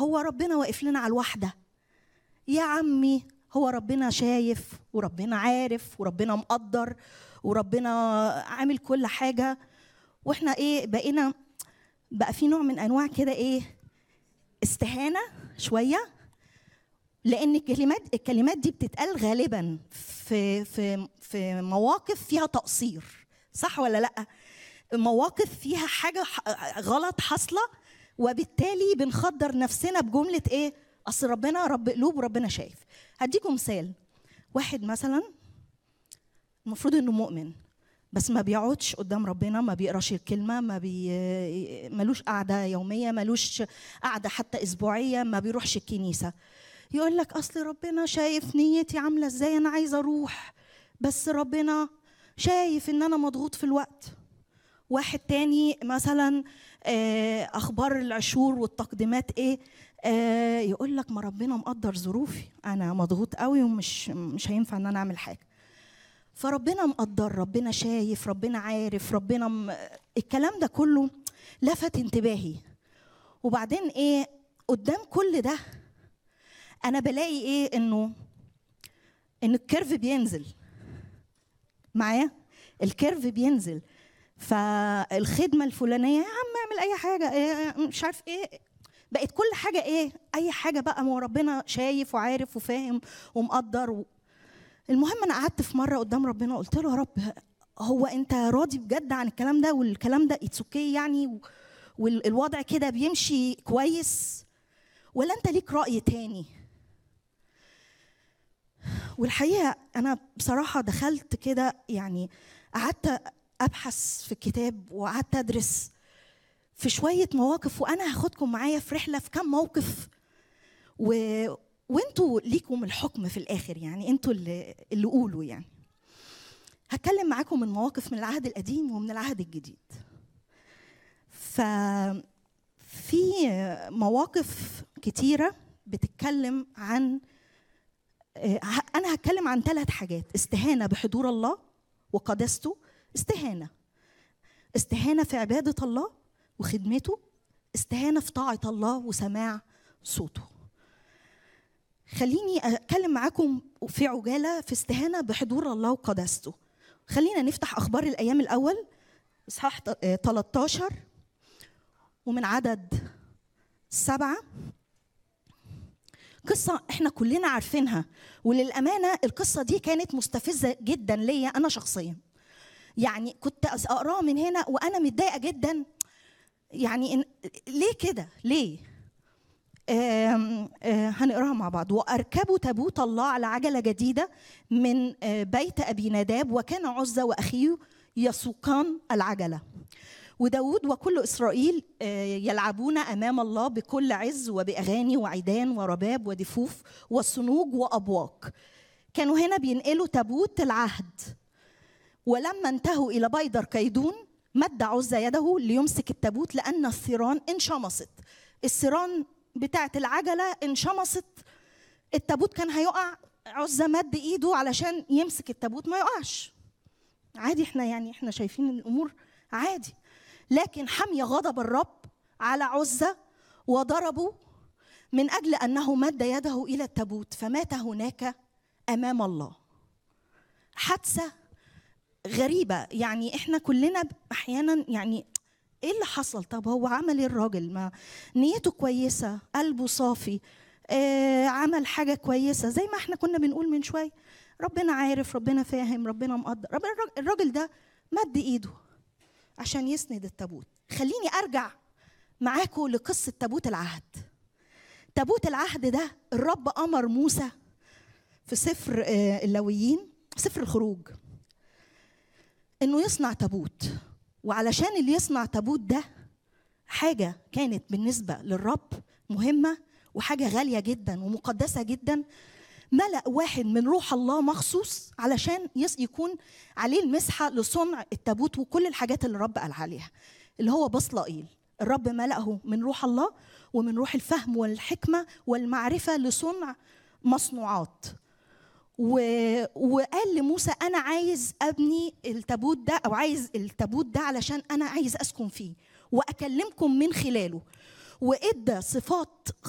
هو ربنا واقف لنا على الواحده يا عمي هو ربنا شايف وربنا عارف وربنا مقدر وربنا عامل كل حاجه واحنا ايه بقينا بقى في نوع من انواع كده ايه استهانه شويه لان الكلمات الكلمات دي بتتقال غالبا في في في مواقف فيها تقصير صح ولا لا مواقف فيها حاجه ح- غلط حاصله وبالتالي بنخدر نفسنا بجمله ايه اصل ربنا رب قلوب وربنا شايف هديكم مثال واحد مثلا المفروض انه مؤمن بس ما بيقعدش قدام ربنا ما بيقراش الكلمه ما بي ملوش قعده يوميه ملوش قعده حتى اسبوعيه ما بيروحش الكنيسه يقول لك اصل ربنا شايف نيتي عامله ازاي انا عايزه اروح بس ربنا شايف ان انا مضغوط في الوقت واحد تاني مثلا آه، اخبار العشور والتقديمات ايه آه، يقول لك ما ربنا مقدر ظروفي انا مضغوط قوي ومش مش هينفع ان انا اعمل حاجه فربنا مقدر ربنا شايف ربنا عارف ربنا م... الكلام ده كله لفت انتباهي وبعدين ايه قدام كل ده انا بلاقي ايه انه ان الكيرف بينزل معايا الكيرف بينزل فالخدمه الفلانيه يا عم اعمل اي حاجه إيه مش عارف ايه بقت كل حاجه ايه اي حاجه بقى ما هو ربنا شايف وعارف وفاهم ومقدر و... المهم انا قعدت في مره قدام ربنا قلت له يا رب هو انت راضي بجد عن الكلام ده والكلام ده اتس اوكي يعني و- والوضع كده بيمشي كويس ولا انت ليك راي تاني والحقيقه انا بصراحه دخلت كده يعني قعدت ابحث في الكتاب وقعدت ادرس في شويه مواقف وانا هاخدكم معايا في رحله في كام موقف و... وانتوا ليكم الحكم في الاخر يعني انتوا اللي, اللي قولوا يعني هتكلم معاكم من مواقف من العهد القديم ومن العهد الجديد ف في مواقف كتيره بتتكلم عن آه، ه- انا هتكلم عن ثلاث حاجات استهانه بحضور الله وقداسته استهانه استهانه في عباده الله وخدمته استهانه في طاعه الله وسماع صوته خليني اتكلم معاكم في عجاله في استهانه بحضور الله وقداسته خلينا نفتح اخبار الايام الاول اصحاح ت- آه، 13 ومن عدد سبعه قصة احنا كلنا عارفينها وللأمانة القصة دي كانت مستفزة جدا ليا أنا شخصيا يعني كنت أس- أقراها من هنا وأنا متضايقة جدا يعني إن ليه كده ليه آم، آه، هنقراها مع بعض وأركبوا تابوت الله على عجلة جديدة من آه، بيت أبي نداب وكان عزة وأخيه يسوقان العجلة وداود وكل إسرائيل آه، يلعبون أمام الله بكل عز وبأغاني وعيدان ورباب ودفوف وصنوج وأبواق كانوا هنا بينقلوا تابوت العهد ولما انتهوا إلى بيدر كيدون مد عزة يده ليمسك التابوت لأن الثيران انشمصت الثيران بتاعت العجلة انشمصت التابوت كان هيقع عزة مد ايده علشان يمسك التابوت ما يقعش عادي احنا يعني احنا شايفين الامور عادي لكن حمي غضب الرب على عزة وضربه من اجل انه مد يده الى التابوت فمات هناك امام الله حادثه غريبه يعني احنا كلنا احيانا يعني ايه اللي حصل طب هو عمل ايه الراجل ما نيته كويسه قلبه صافي آه عمل حاجه كويسه زي ما احنا كنا بنقول من شويه ربنا عارف ربنا فاهم ربنا مقدر ربنا الراجل ده مد ايده عشان يسند التابوت خليني ارجع معاكم لقصه تابوت العهد تابوت العهد ده الرب امر موسى في سفر آه، اللاويين سفر الخروج انه يصنع تابوت وعلشان اللي يصنع تابوت ده حاجه كانت بالنسبه للرب مهمه وحاجه غاليه جدا ومقدسه جدا ملأ واحد من روح الله مخصوص علشان يس- يكون عليه المسحه لصنع التابوت وكل الحاجات اللي الرب قال عليها اللي هو بصلائيل الرب ملأه من روح الله ومن روح الفهم والحكمه والمعرفه لصنع مصنوعات و... وقال لموسى انا عايز ابني التابوت ده او عايز التابوت ده علشان انا عايز اسكن فيه واكلمكم من خلاله وادى صفات